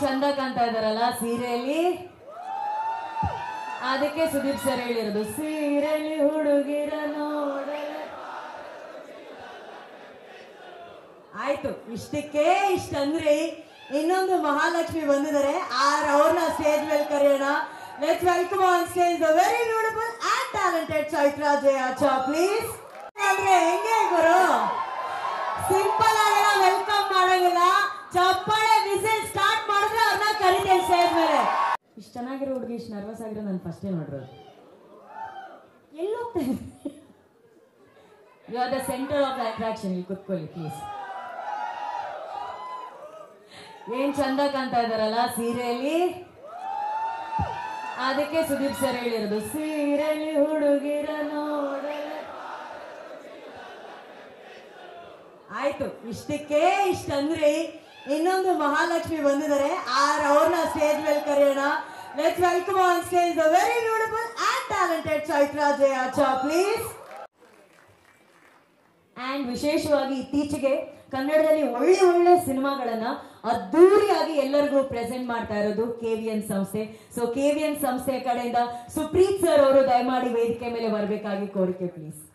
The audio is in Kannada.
ಚಂದ ಕಾಣ್ತಾ ಇದಾರಲ್ಲ ಸೀರೆಯಲ್ಲಿ ಅದಕ್ಕೆ ಸುದೀಪ್ ಸರ್ ಹೇಳಿರೋದು ಸೀರೆಯಲ್ಲಿ ಹುಡುಗಿರ ನೋಡಲ ಆಯ್ತು ಇಷ್ಟಕ್ಕೆ ಇಷ್ಟಂದ್ರಿ ಇನ್ನೊಂದು ಮಹಾಲಕ್ಷ್ಮಿ ಬಂದಿದ್ದಾರೆ ಆರ್ ಅವ್ರನ್ನ ಸ್ಟೇಜ್ ಮೇಲೆ ಕರೆಯೋಣ let's welcome on stage the very beautiful and talented Chaitra Jaya ಚಾ ಪ್ಲೀಸ್ ಅಂದ್ರೆ ಹೆಂಗೆ ಗುರು ಸಿಂಪಲ್ ಆಗಿಲ್ಲ ವೆಲ್ಕಮ್ ಮಾಡೋಂಗಿಲ್ಲ ಚಪ್ಪಾಳೆ ವಿಸಿಲ್ ಸ್ಟಾರ್ಟ್ ಮಾಡಿದ್ರೆ ಅವ್ರನ್ನ ಕರಿತೇವೆ ಸ್ಟೇಜ್ ಮೇಲೆ ಇಷ್ಟು ಚೆನ್ನಾಗಿರೋ ಹುಡುಗಿ ಇಷ್ಟು ನರ್ವಸ್ ಆಗಿರೋ ನಾನು ಫಸ್ಟೇ ನೋಡಿರೋದು ಎಲ್ಲಿ ಹೋಗ್ತಾ you are the centre of the attraction ಇಲ್ಲಿ ಕುತ್ಕೊಳ್ಳಿ ಪ್ಲೀಸ್ ಏನ್ ಚಂದ ಕಾಣ್ತಾ ಇದಾರಲ್ಲ ಸೀರೆಯಲ್ಲಿ ಅದಕ್ಕೆ ಸುದೀಪ್ ಸರ್ ಹೇಳಿರೋದು ಸೀರೆಯಲ್ಲಿ ಹುಡುಗಿರ ನೋಡಲ ಆಯ್ತು ಇಷ್ಟಕ್ಕೆ ಇಷ್ಟಂದ್ರಿ ಇನ್ನೊಂದು ಮಹಾಲಕ್ಷ್ಮಿ ಬಂದಿದ್ದಾರೆ ಆರ್ ಅವ್ರನ್ನ ಸ್ಟೇಜ್ ಮೇಲೆ ಕರೆಯೋಣ let's welcome on stage the very beautiful and talented Chaitra Jaya ಚಾ ಪ್ಲೀಸ್ ಅಂಡ್ ವಿಶೇಷವಾಗಿ ಇತ್ತೀಚೆಗೆ ಕನ್ನಡದಲ್ಲಿ ಒಳ್ಳೆ ಒಳ್ಳೆ ಸಿನಿಮಾಗಳನ್ನ ಅದ್ದೂರಿಯಾಗಿ ಎಲ್ಲರಿಗೂ ಪ್ರೆಸೆಂಟ್ ಮಾಡ್ತಾ ಇರೋದು ಕೆವಿಎನ್ ಸಂಸ್ಥೆ ಸೊ ಕೆವಿಎನ್ ಸಂಸ್ಥೆಯ ಕಡೆಯಿಂದ ಸುಪ್ರೀತ್ ಸರ್ ಅವರು ದಯಮಾಡಿ ವೇದಿಕೆ ಮೇಲೆ ಬರಬೇಕಾಗಿ ಕೋರಿಕೆ ಪ್ಲೀಸ್